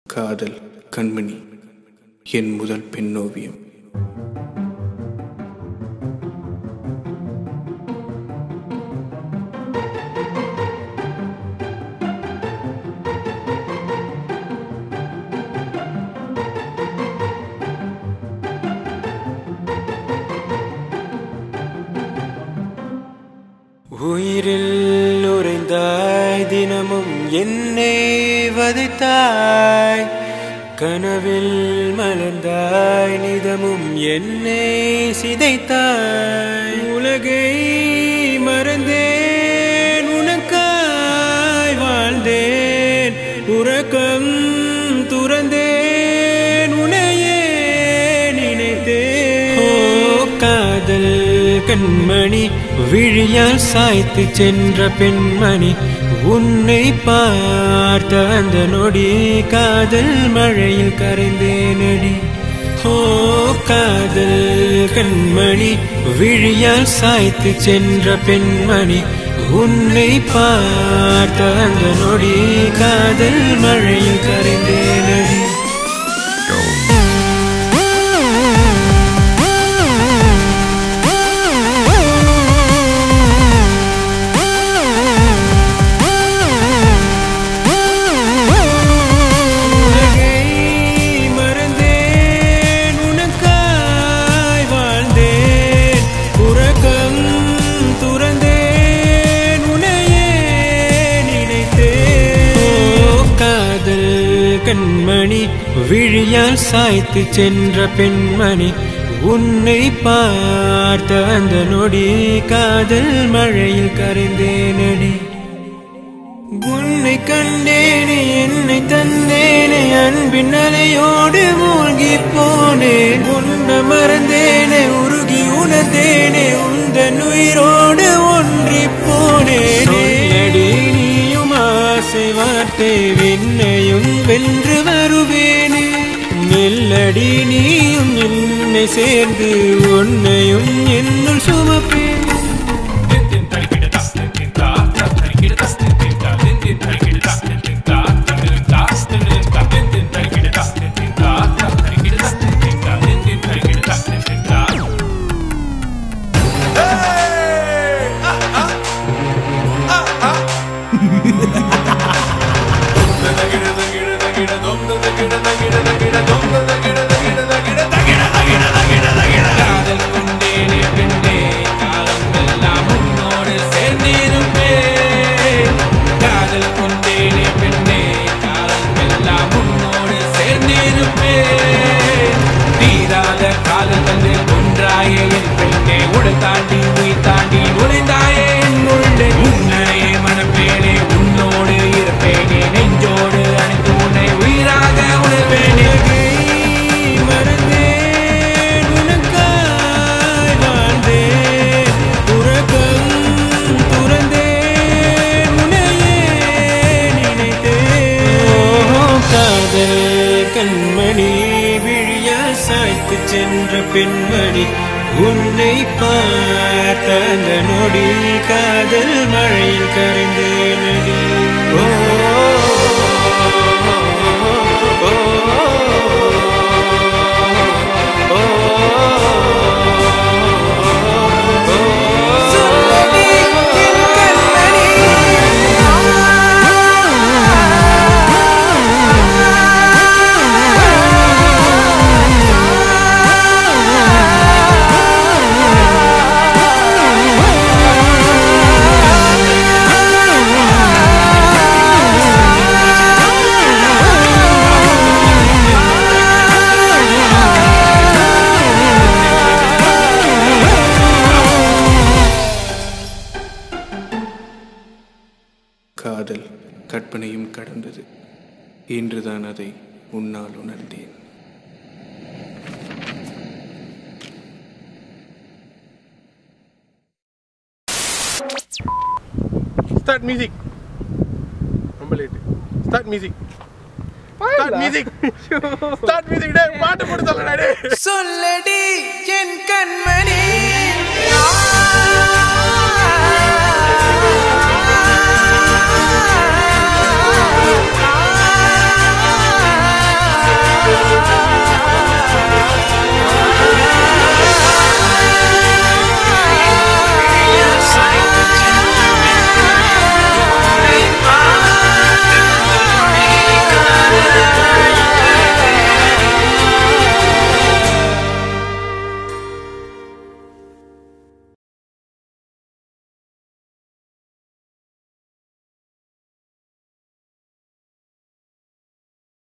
காதல் கண்மணி என் முதல் பெண்ணோவியம் உயிரில் உறைந்தாய் தினமும் என்னை வதைத்தாய் கனவில் மலர்ந்தாய் நிதமும் என்னை சிதைத்தாய் உலகை மறந்தேன் உனக்காய் வாழ்ந்தேன் உறக்கம் துறந்தேன் உனையே நினைத்தேன் ஓ காதல் கண்மணி விழியால் சாய்த்து சென்ற பெண்மணி உன்னை பார்த்த அந்த நொடி காதல் மழையில் கரைந்தேனடி ஓ காதல் கண்மணி விழியால் சாய்த்து சென்ற பெண்மணி உன்னை பார்த்த அந்த நொடி காதல் மழையில் கரைந்தேனடி உலகை மறந்தேன் உனக்காய் வாழ்ந்தேன் உறக்கம் துறந்தேன் உனையே நினைத்தேன் ஓ காதல் கண்மணி விழியால் சாய்த்து சென்ற பெண்மணி உன்னை பார்த்த அந்த நொடி காதல் மழையில் கரைந்தேனடி உன்னை கண்டேனே என்னை தந்தேனே அன்பின் அலையோடு மூழ்கி போனேன் உன்னை மறந்தேனே உருகி உணர்ந்தேனே உந்தன் உயிரோடு ஒன்றி போனேனே நீயும் ஆசை வார்த்தை விண்ணையும் வென்று வருவேனே நெல்லடி நீயும் என்னை சேர்ந்து உன்னையும் என்னுள் சுமப்பேன் காதல் கொண்டேனே பெண்ணே காலமெல்லாம் உன்னோடு சேர்ந்திருப்பேன் காதல் கொண்டேனே பெண்ணே காலமெல்லாம் உன்னோடு சேர்ந்திருப்பேன் தீராத காதல் வந்து ஒன்றாயே என் பெண்ணே உடல் தாண்டி உயிர் தாண்டி நுழைந்தாயே என் உள்ளே உன்னையே மனப்பேனே உன்னோடு இருப்பேனே நெஞ்சோடு அனைத்து உன்னை உயிராக உணர்வேனே மறந்தேன் உனக்காய் வாழ்ந்தேன் உறக்கம் துறந்தேன் உனையே நினைத்தேன் ஓ காதல் கண்மணி விழியால் சாய்த்து சென்ற பெண்மணி உன்னை பார்த்த அந்த நொடி காதல் மழையில் கரைந்தேனடி ஓ காதல் கற்பனையும் கடந்தது இன்றுதான் அதை உன்னால் உணர்ந்தேன் ஸ்டார்ட் மியூசிக் ரொம்ப late start music start music start music டேய் பாட்டு போட்டு சொல்லடா டேய் சொல்லடி என் கண்மணி ஆ